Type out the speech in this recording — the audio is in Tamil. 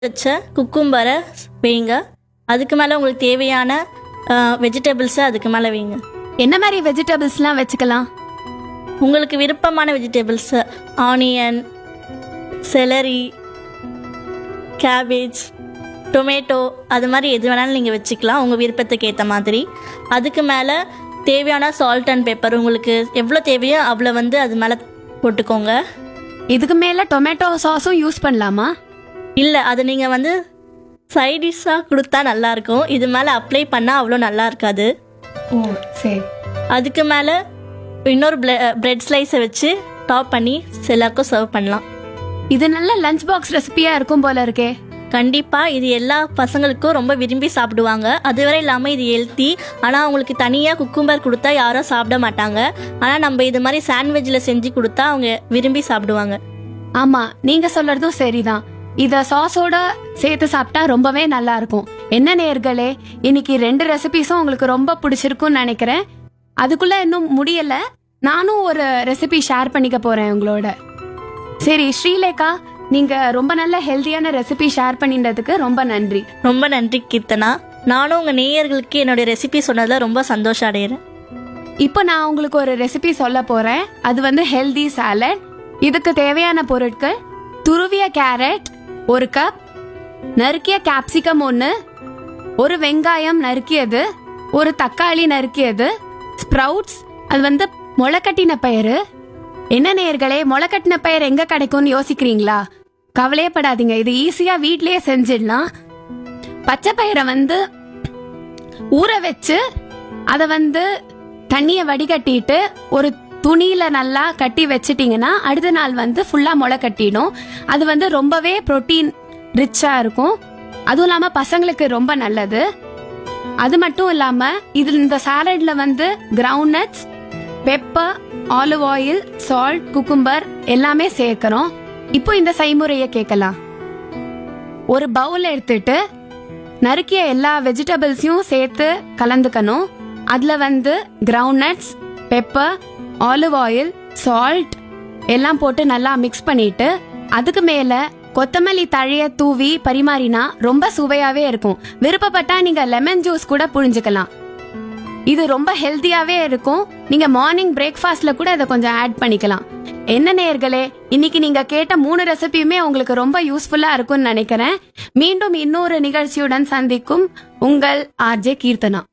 வச்ச குக்கும்பரை வைங்க அதுக்கு மேலே உங்களுக்கு தேவையான வெஜிடபிள்ஸை அதுக்கு மேலே வைங்க என்ன மாதிரி வெஜிடபிள்ஸ்லாம் வச்சுக்கலாம் உங்களுக்கு விருப்பமான vegetables onion celery cabbage tomato அது மாதிரி எது வேணாலும் நீங்கள் வச்சுக்கலாம் உங்கள் விருப்பத்துக்கு ஏற்ற மாதிரி அதுக்கு மேலே தேவையான சால்ட் அண்ட் பெப்பர் உங்களுக்கு எவ்வளோ தேவையோ அவ்வளோ வந்து அது மேலே போட்டுக்கோங்க இதுக்கு மேல டொமேட்டோ சாஸும் யூஸ் பண்ணலாமா இல்லை அது நீங்கள் வந்து சைட் டிஷ்ஷாக கொடுத்தா நல்லாயிருக்கும் இது மேலே அப்ளை பண்ணால் அவ்வளோ நல்லா இருக்காது ஓ சரி அதுக்கு மேலே இன்னொரு பிரெட் ஸ்லைஸை வச்சு டாப் பண்ணி எல்லாருக்கும் சர்வ் பண்ணலாம் இது நல்ல லஞ்ச் பாக்ஸ் ரெசிபியா இருக்கும் போல இருக்கே கண்டிப்பாக இது எல்லா பசங்களுக்கும் ரொம்ப விரும்பி சாப்பிடுவாங்க அதுவரை இல்லாமல் இது ஹெல்த்தி ஆனால் அவங்களுக்கு தனியாக குக்கும்பர் கொடுத்தா யாரும் சாப்பிட மாட்டாங்க ஆனால் நம்ம இது மாதிரி சாண்ட்விச்சில் செஞ்சு கொடுத்தா அவங்க விரும்பி சாப்பிடுவாங்க ஆமா நீங்க சொல்றதும் சரிதான் இத சாஸோட சேர்த்து சாப்பிட்டா ரொம்பவே நல்லா இருக்கும் என்ன நேர்களே இன்னைக்கு ரெண்டு ரெசிபிஸும் உங்களுக்கு ரொம்ப பிடிச்சிருக்கும்னு நினைக்கிறேன் அதுக்குள்ள இன்னும் முடியல நானும் ஒரு ரெசிபி ஷேர் பண்ணிக்க போறேன் உங்களோட சரி ஸ்ரீலேகா நீங்க ரொம்ப நல்ல ஹெல்தியான ரெசிபி ஷேர் பண்ணிட்டதுக்கு ரொம்ப நன்றி ரொம்ப நன்றி கீர்த்தனா நானும் உங்கள் நேயர்களுக்கு என்னுடைய ரெசிபி சொன்னதில் ரொம்ப சந்தோஷம் அடைகிறேன் இப்போ நான் உங்களுக்கு ஒரு ரெசிபி சொல்ல போறேன் அது வந்து ஹெல்தி சாலட் இதுக்கு தேவையான பொருட்கள் துருவிய கேரட் ஒரு கப் நறுக்கிய கேப்சிகம் ஒன்று ஒரு வெங்காயம் நறுக்கியது ஒரு தக்காளி நறுக்கியது ஸ்ப்ரவுட்ஸ் அது வந்து முளைக்கட்டின பயிறு என்ன நேர்களே முளைக்கட்டின பயிர் எங்க கிடைக்கும்னு யோசிக்கிறீங்களா கவலையப்படாதீங்க இது ஈஸியா வீட்லயே செஞ்சிடலாம் பச்சை பயிரை வந்து ஊற வச்சு அதை வந்து தண்ணியை வடிகட்டிட்டு ஒரு துணியில நல்லா கட்டி வச்சிட்டீங்கன்னா அடுத்த நாள் வந்து ஃபுல்லா முளை கட்டிடும் அது வந்து ரொம்பவே புரோட்டீன் ரிச்சா இருக்கும் அதுவும் இல்லாம பசங்களுக்கு ரொம்ப நல்லது அது மட்டும் இல்லாம இது இந்த சாலட்ல வந்து groundnuts pepper olive oil salt cucumber எல்லாமே சேர்க்கிறோம் இப்போ இந்த செய்முறையை கேட்கலாம் ஒரு பவுல் எடுத்துட்டு நறுக்கிய எல்லா வெஜிடபிள்ஸையும் சேர்த்து கலந்துக்கணும் அதுல வந்து groundnuts pepper olive oil salt எல்லாம் போட்டு நல்லா மிக்ஸ் பண்ணிட்டு அதுக்கு மேல கொத்தமல்லி தழைய தூவி பரிமாறினா ரொம்ப சுவையாவே இருக்கும் விருப்பப்பட்டா நீங்க லெமன் ஜூஸ் கூட புழிஞ்சுக்கலாம் இது ரொம்ப ஹெல்த்தியாவே இருக்கும் நீங்க மார்னிங் பிரேக்ஃபாஸ்ட்ல கூட இதை கொஞ்சம் ஆட் பண்ணிக்கலாம் என்ன நேர்களே இன்னைக்கு நீங்க கேட்ட மூணு ரெசிபியுமே உங்களுக்கு ரொம்ப யூஸ்ஃபுல்லா இருக்கும்னு நினைக்கிறேன் மீண்டும் இன்னொரு நிகழ்ச்சியுடன் சந்திக்கும் உங்கள் ஆர்ஜே கீர்த்தனா